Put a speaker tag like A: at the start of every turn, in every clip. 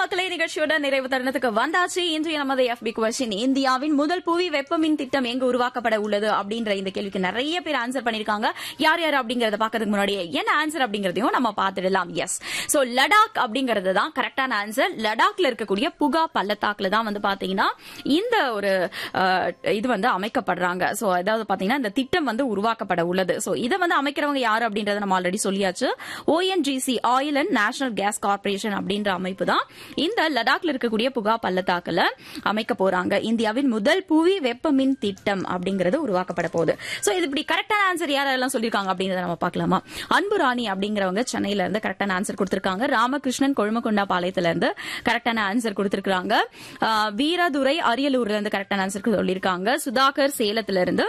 A: மக்களே நிகழ்ச்சியோட நிறைவு தருணத்துக்கு வந்தாச்சு இன்றைய நமது எஃபி கொஸ்டின் இந்தியாவின் முதல் புவி வெப்பமின் திட்டம் எங்கு உருவாக்கப்பட உள்ளது அப்படின்ற இந்த கேள்விக்கு நிறைய பேர் ஆன்சர் பண்ணிருக்காங்க யார் யார் அப்படிங்கறத பாக்கிறதுக்கு முன்னாடியே என்ன ஆன்சர் அப்படிங்கறதையும் நம்ம பார்த்துடலாம் எஸ் சோ லடாக் அப்படிங்கிறது தான் கரெக்டான ஆன்சர் லடாக்ல இருக்கக்கூடிய புகா பள்ளத்தாக்குல தான் வந்து பாத்தீங்கன்னா இந்த ஒரு அஹ், இது வந்து அமைக்கப்படுறாங்க சோ அதாவது பாத்தீங்கன்னா இந்த திட்டம் வந்து உருவாக்கப்பட உள்ளது சோ இதை வந்து அமைக்கிறவங்க யாரு அப்படின்றத நம்ம ஆல்ரெடி சொல்லியாச்சு ONGC oil and natural gas corporation அப்படின்ற அமைப்பு தான் இந்த லடாக்ல இருக்கக்கூடிய புகா பள்ளத்தாக்குல அமைக்க போறாங்க இந்தியாவின் முதல் புவி வெப்ப மின் திட்டம் அப்படிங்கிறது உருவாக்கப்பட போகுது சோ இது இப்படி கரெக்டான ஆன்சர் யாரெல்லாம் சொல்லிருக்காங்க அப்படிங்கறத நம்ம பார்க்கலாமா அன்பு ராணி அப்படிங்கிறவங்க சென்னையில இருந்து கரெக்டான ஆன்சர் கொடுத்திருக்காங்க ராமகிருஷ்ணன் கொழுமக்கொண்டா பாளையத்துல இருந்து கரெக்டான ஆன்சர் கொடுத்திருக்காங்க ஆஹ் வீரதுரை அரியலூர்ல இருந்து கரெக்டான ஆன்சர் சொல்லியிருக்காங்க சுதாகர் சேலத்துல இருந்து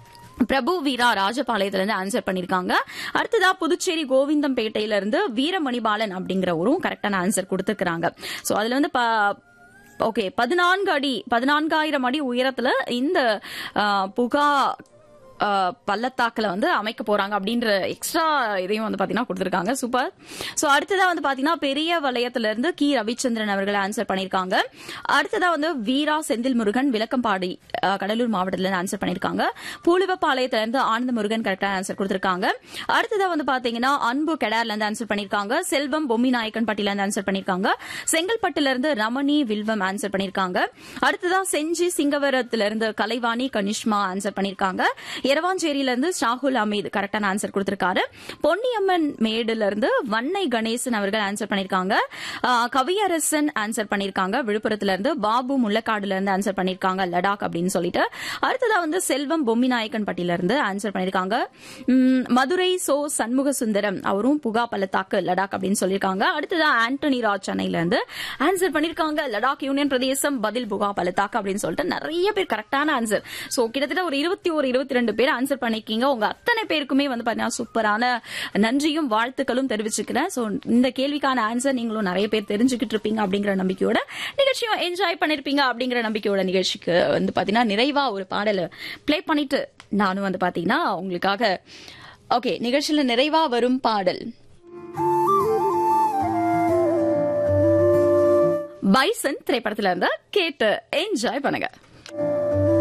A: பிரபு வீரா ராஜபாளையத்துல இருந்து ஆன்சர் பண்ணிருக்காங்க அடுத்ததா புதுச்சேரி கோவிந்தம்பேட்டையில இருந்து வீரமணிபாலன் அப்படிங்கிறவரும் கரெக்டான ஆன்சர் கொடுத்திருக்காங்க சோ அதுல வந்து ப- ஓகே பதினான்கு அடி பதினான்காயிரம் அடி உயரத்துல இந்த ஆ, புகா ஆ, பள்ளத்தாக்குல வந்து அமைக்க போறாங்க அப்படின்ற எக்ஸ்ட்ரா இதையும் வந்து பாத்தீங்கன்னா கொடுத்திருக்காங்க சூப்பர் சோ அடுத்ததா வந்து பாத்தீங்கன்னா பெரிய வலயத்துல இருந்து கி ரவிச்சந்திரன் அவர்கள் ஆன்சர் பண்ணிருக்காங்க அடுத்ததா வந்து வீரா செந்தில் முருகன் விளக்கம்பாடி ஆ, கடலூர் மாவட்டத்துல இருந்து ஆன்சர் பண்ணிருக்காங்க பூலிவப்பாளையத்துல இருந்து ஆனந்த முருகன் கரெக்டா ஆன்சர் கொடுத்திருக்காங்க அடுத்ததா வந்து பாத்தீங்கன்னா அன்பு கெடார்ல இருந்து ஆன்சர் பண்ணிருக்காங்க செல்வம் பொம்மி நாயக்கன் பட்டியல இருந்து ஆன்சர் பண்ணிருக்காங்க செங்கல்பட்டுல இருந்து ரமணி வில்வம் ஆன்சர் பண்ணிருக்காங்க அடுத்ததா செஞ்சி சிங்கவரத்துல இருந்து கலைவாணி கனிஷ்மா ஆன்சர் பண்ணிருக்காங்க எரவாஞ்சேரியில இருந்து ஷாகுல் அமீத் கரெக்டான ஆன்சர் கொடுத்திருக்காரு பொன்னியம்மன் மேடுல இருந்து வன்னை கணேசன் அவர்கள் ஆன்சர் பண்ணிருக்காங்க ஆ, கவியரசன் ஆன்சர் பண்ணிருக்காங்க விழுப்புரத்துல இருந்து பாபு முள்ளக்காடுல இருந்து ஆன்சர் பண்ணிருக்காங்க லடாக் அப்படின்னு சொல்லிட்டு அடுத்ததா வந்து செல்வம் பொம்மிநாயக்கன் பட்டியில இருந்து ஆன்சர் பண்ணிருக்காங்க ம், மதுரை சோ சண்முக சுந்தரம் அவரும் புகா பள்ளத்தாக்கு லடாக் அப்படின்னு சொல்லியிருக்காங்க அடுத்ததா ஆண்டனி ராஜ் சென்னையில இருந்து ஆன்சர் பண்ணிருக்காங்க லடாக் யூனியன் பிரதேசம் பதில் புகா பள்ளத்தாக்கு அப்படின்னு சொல்லிட்டு நிறைய பேர் கரெக்டான ஆன்சர் சோ கிட்டத்தட்ட ஒரு இருபத்தி ஒரு இருபத்தி ரெண்டு பேர் ஆன்சர் பண்ணிருக்கீங்க உங்க அத்தனை பேருக்குமே வந்து பாத்தீங்கன்னா சூப்பரான நன்றியும் வாழ்த்துக்களும் தெரிவிச்சுக்கிறேன் சோ இந்த கேள்விக்கான ஆன்சர் நீங்களும் நிறைய பேர் தெரிஞ்சுக்கிட்டு இருப்பீங்க அப்படிங்கிற நம்பிக்கையோட நிகழ்ச்சியும் என்ஜாய் பண்ணிருப்பீங்க அப்படிங்கிற நம்பிக்கையோட நிகழ்ச்சிக்கு வந்து பாத்தீங்கன்னா நிறைவா ஒரு பாடலை ப்ளே பண்ணிட்டு நானும் வந்து பாத்தீங்கன்னா உங்களுக்காக ஓகே நிகழ்ச்சியில நிறைவா வரும் பாடல் பைசன் திரைப்படத்துல இருந்து கேட்டு என்ஜாய் பண்ணுங்க